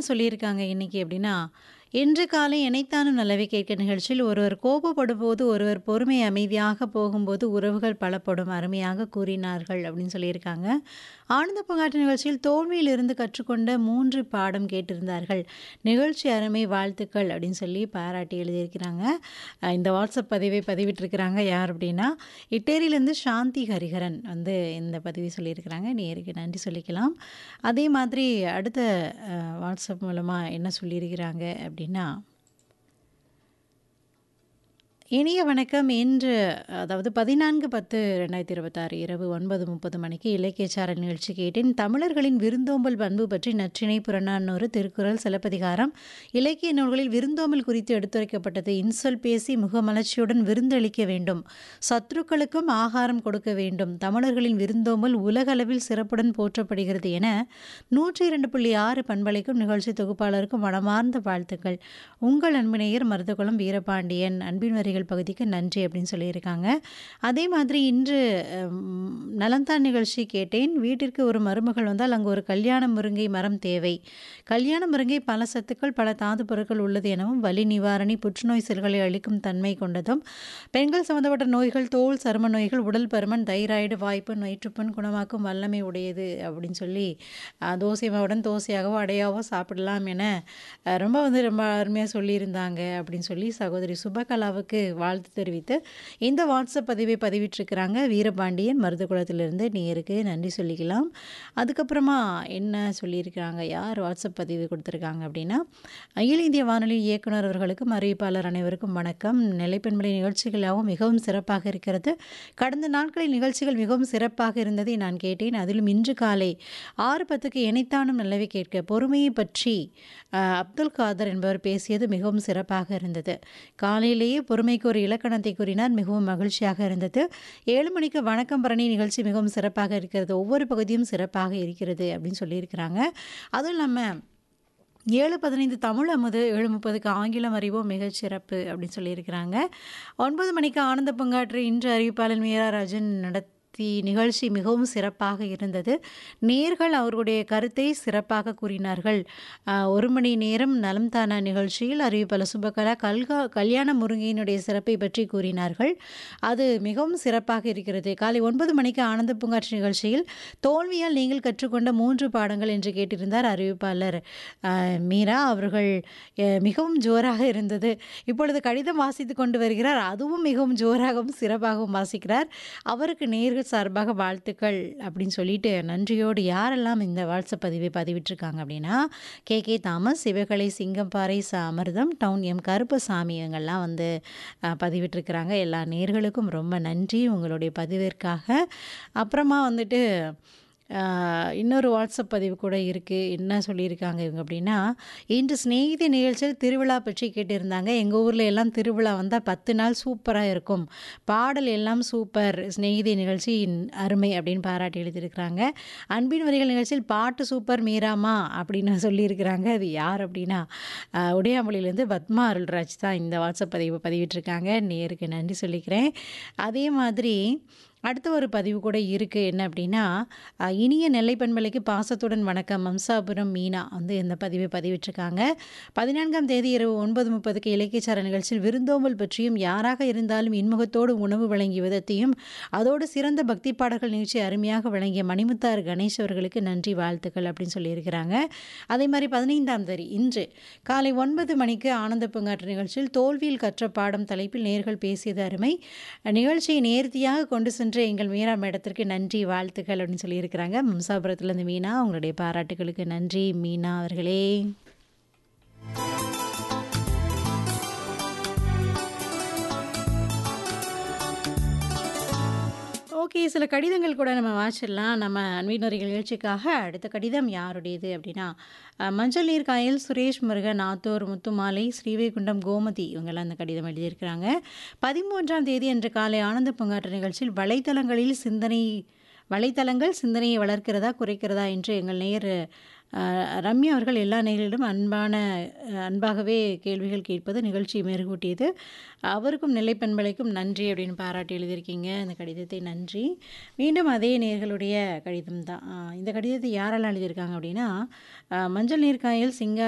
என்ன சொல்லியிருக்காங்க இன்னைக்கு அப்படின்னா, இன்று காலை இணைத்தானும் நல்லவை கேட்க நிகழ்ச்சியில் ஒருவர் கோபப்படும்போது, ஒருவர் பொறுமை அமைதியாக போகும்போது உறவுகள் பலப்படும். அருமையாக கூறினார்கள் அப்படின்னு சொல்லியிருக்காங்க. ஆனந்த பூங்காற்று நிகழ்ச்சியில் தோல்வியிலிருந்து கற்றுக்கொண்ட 3 பாடம் கேட்டிருந்தார்கள். நிகழ்ச்சி அருமை வாழ்த்துக்கள் அப்படின்னு சொல்லி பாராட்டி எழுதியிருக்கிறாங்க. அ இந்த வாட்ஸ்அப் பதிவை பதிவிட்டிருக்கிறாங்க யார் அப்படின்னா, இட்டேரியிலேருந்து சாந்தி ஹரிஹரன் வந்து இந்த பதிவை சொல்லியிருக்கிறாங்க. நேயருக்கு நன்றி சொல்லிக்கலாம். அதே மாதிரி அடுத்த அ வாட்ஸ்அப் மூலமா என்ன சொல்லியிருக்கிறாங்க அப்படின்னா இனிய வணக்கம். இன்று அதாவது 14/10/2026 இரவு 9:30 மணிக்கு இலக்கியச்சாரல் நிகழ்ச்சி கேட்டேன். தமிழர்களின் விருந்தோம்பல் பண்பு பற்றி நற்றிணை, புறநானூறு, திருக்குறள், சிலப்பதிகாரம், இலக்கிய நூல்களில் விருந்தோம்பல் குறித்து எடுத்துரைக்கப்பட்டது. இன்சொல் பேசி முகமலர்ச்சியுடன் விருந்தளிக்க வேண்டும். சத்துருக்களுக்கும் ஆகாரம் கொடுக்க வேண்டும். தமிழர்களின் விருந்தோம்பல் உலகளவில் சிறப்புடன் போற்றப்படுகிறது என 102.6 பண்பலைக்கும் நிகழ்ச்சி தொகுப்பாளருக்கும் மனமார்ந்த வாழ்த்துக்கள். உங்கள் அன்பு நேயர் மருதகுளம் வீரபாண்டியன். அன்பின் வரிகள் பகுதிக்கு நன்றி அப்படின்னு சொல்லியிருக்காங்க. அதே மாதிரி இன்று ம் நலம்தான் நிகழ்ச்சி கேட்டேன். வீட்டிற்கு ஒரு மருமகள் வந்தால் அங்கு ஒரு கல்யாண முருங்கை மரம் தேவை. கல்யாண முருங்கை பல சத்துக்கள், பல தாது பொருட்கள் உள்ளது எனவும், வலி நிவாரணி, புற்றுநோய் செல்களை அழிக்கும் தன்மை கொண்டதும், பெண்கள் சம்பந்தப்பட்ட நோய்கள், தோல், சரும நோய்கள், உடல் பருமன், தைராய்டு, வாய்ப்புண், வயிற்றுப்புண் குணமாக்கும் வல்லமை உடையது அப்படின்னு சொல்லி அ தோசை மாவுடன் தோசையாகவோ, அடையாவோ சாப்பிடலாம் என அ ரொம்ப வந்து ரொம்ப அருமையா சொல்லியிருந்தாங்க அப்படின்னு சொல்லி சகோதரி சுபகலாவுக்கு வாழ்த்து தெரிவித்து இந்த வாட்ஸ்அப் பதிவை பதிவிட்டிருக்கிறாங்க. வீரபாண்டியன் மருதகுளத்திலிருந்து நேயருக்கு நன்றி சொல்லிக்கலாம். அதுக்கப்புறமா என்ன சொல்லியிருக்கிறாங்க, யார் வாட்ஸ்அப் பதிவு கொடுத்துருக்காங்க அப்படின்னா, அகில இந்திய வானொலி இயக்குனர் அவர்களுக்கும், அறிவிப்பாளர் அனைவருக்கும் வணக்கம். நிலைப்பண்பலை நிகழ்ச்சிகள் யாவும் மிகவும் சிறப்பாக இருக்கிறது. கடந்த நாட்களில் நிகழ்ச்சிகள் மிகவும் சிறப்பாக இருந்ததை நான் கேட்டேன். அதிலும் இன்று காலை 6:10க்கு இணைத்தானும் நல்லவை கேட்க பொறுமையை பற்றி அ அப்துல் காதர் என்பவர் பேசியது மிகவும் சிறப்பாக இருந்தது. காலையிலேயே பொறுமைக்கு ஒரு இலக்கணத்தை கூறினார். மிகவும் மகிழ்ச்சியாக இருந்தது. 7 மணிக்கு வணக்கம் பரணி நிகழ்ச்சி மிகவும் சிறப்பாக இருக்கிறது. ஒவ்வொரு பகுதியும் சிறப்பாக இருக்கிறது அப்படின்னு சொல்லியிருக்கிறாங்க. அதுவும் இல்லாம 7:15 தமிழ் அமுது, 7:30க்கு ஆங்கிலம் அறிவோம் மிகச் சிறப்பு அப்படின்னு சொல்லியிருக்கிறாங்க. 9 மணிக்கு ஆனந்த பூங்காற்று இன்று அறிவிப்பாளர் மீரா ராஜன் நடத்தி நிகழ்ச்சி மிகவும் சிறப்பாக இருந்தது. நேயர்கள் அவர்களுடைய கருத்தை சிறப்பாக கூறினார்கள். அ 1 மணி நேரம் நலம் தானா நிகழ்ச்சியில் அறிவிப்பாளர் சுபகலா கல்கா கல்யாண முருங்கையினுடைய சிறப்பை பற்றி கூறினார்கள். அது மிகவும் சிறப்பாக இருக்கிறது. காலை 9 மணிக்கு ஆனந்த பூங்காற்று நிகழ்ச்சியில் தோல்வியால் நீங்கள் கற்றுக்கொண்ட 3 பாடங்கள் என்று கேட்டிருந்தார் அறிவிப்பாளர் அ மீரா அவர்கள். எ மிகவும் ஜோராக இருந்தது. இப்பொழுது கடிதம் வாசித்துக் கொண்டு வருகிறார். அதுவும் மிகவும் ஜோராகவும், சிறப்பாகவும் வாசிக்கிறார். அவருக்கு நேயர்கள் சார்பாக வாழ்த்துக்கள் அப்படின்னு சொல்லிட்டு நன்றியோடு யாரெல்லாம் இந்த வாட்ஸ்அப் பதிவை பதிவிட்டிருக்காங்க அப்படின்னா, K. K. Thomas, Sivakalai Singamparai ச. Amirtham, down M. கருப்பசாமி இவங்கெல்லாம் வந்து அ பதிவிட்டிருக்கிறாங்க. எல்லா நேயர்களுக்கும் ரொம்ப நன்றி உங்களுடைய பதிவிற்காக. அப்புறமா வந்துட்டு அ இன்னொரு வாட்ஸ்அப் பதிவு கூட இருக்கு. என்ன சொல்லியிருக்காங்க இவங்க அப்படின்னா, இன்று சிநேகிதி நிகழ்ச்சியில் திருவிழா பற்றி கேட்டிருந்தாங்க. எங்க ஊர்ல எல்லாம் திருவிழா வந்தா 10 நாள் சூப்பரா இருக்கும். பாடல் எல்லாம் சூப்பர். சிநேகிதி நிகழ்ச்சியின் அருமை அப்படின்னு பாராட்டி எழுதியிருக்கிறாங்க. அன்பின் வரிகள் நிகழ்ச்சியில் பாட்டு சூப்பர் மீராம்மா அப்படின்னு சொல்லியிருக்கிறாங்க. அது யார் அப்படின்னா, அ உடையாமொழியிலேருந்து பத்மா அருள்ராஜ் தான் இந்த வாட்ஸ்அப் பதிவு பதிவிட்டிருக்காங்க. நேயருக்கு நன்றி சொல்லிக்கிறேன். அதே மாதிரி அடுத்த ஒரு பதிவு கூட இருக்கு. என்ன அப்படின்னா, அ இனிய நெல்லை பண்பலைக்கு பாசத்துடன் வணக்கம். மம்சாபுரம் மீனா வந்து இந்த பதிவை பதிவிட்டிருக்காங்க. 14ஆம் தேதி இரவு 9:30க்கு இலக்கியச்சாரல் நிகழ்ச்சியில் விருந்தோம்பல் பற்றியும், யாராக இருந்தாலும் இன்முகத்தோடு உணவு வழங்கிய விதத்தையும், அதோடு சிறந்த பக்தி பாடல்கள் நிகழ்ச்சியை அருமையாக வழங்கிய மணிமுத்தாறு கணேஷ் அவர்களுக்கு நன்றி வாழ்த்துக்கள் அப்படின்னு சொல்லியிருக்கிறாங்க. அதே மாதிரி 15ஆம் தேதி இன்று காலை 9 மணிக்கு ஆனந்த பூங்காற்று நிகழ்ச்சியில் தோல்வியில் கற்ற பாடம் தலைப்பில் நேயர்கள் பேசியது அருமை. நிகழ்ச்சியை நேர்த்தியாக கொண்டு சென்ற எங்கள் மீரா மேடத்திற்கு நன்றி வாழ்த்துக்கள் அப்படின்னு சொல்லியிருக்கிறாங்க. மம்சாபுரத்திலேருந்து மீனா. உங்களுடைய பாராட்டுகளுக்கு நன்றி மீனா அவர்களே. ஓகே. சில கடிதங்கள் கூட நம்ம வாசிச்சிடலாம். நம்ம அன்பின் வரிகள் நிகழ்ச்சிக்காக அடுத்த கடிதம் யாருடையது அப்படின்னா, அ மஞ்சள் நீர் காயல் சுரேஷ் முருகன், ஆத்தூர் முத்துமாலை, ஸ்ரீவைகுண்டம் கோமதி இவங்கெல்லாம் இந்த கடிதம் எழுதியிருக்கிறாங்க. 13ஆம் தேதி அன்று காலை ஆனந்த பூங்காற்று நிகழ்ச்சியில் வலைத்தளங்களில் சிந்தனை வலைத்தளங்கள் சிந்தனையை வளர்க்கிறதா, குறைக்கிறதா என்று எங்கள் நேயர் அ ரம்யா அவர்கள் எல்லா நேயர்களிடம் அன்பான அன்பாகவே கேள்விகள் கேட்பது நிகழ்ச்சியை மெருகூட்டியது. அவருக்கும் நெல்லை பண்பலைக்கும் நன்றி அப்படின்னு பாராட்டி எழுதியிருக்கீங்க. இந்த கடிதத்தை நன்றி. மீண்டும் அதே நேயர்களுடைய கடிதம் தான். அ இந்த கடிதத்தை யாரெல்லாம் எழுதியிருக்காங்க அப்படின்னா, அ மஞ்சள் நீர் காயல் சிங்கா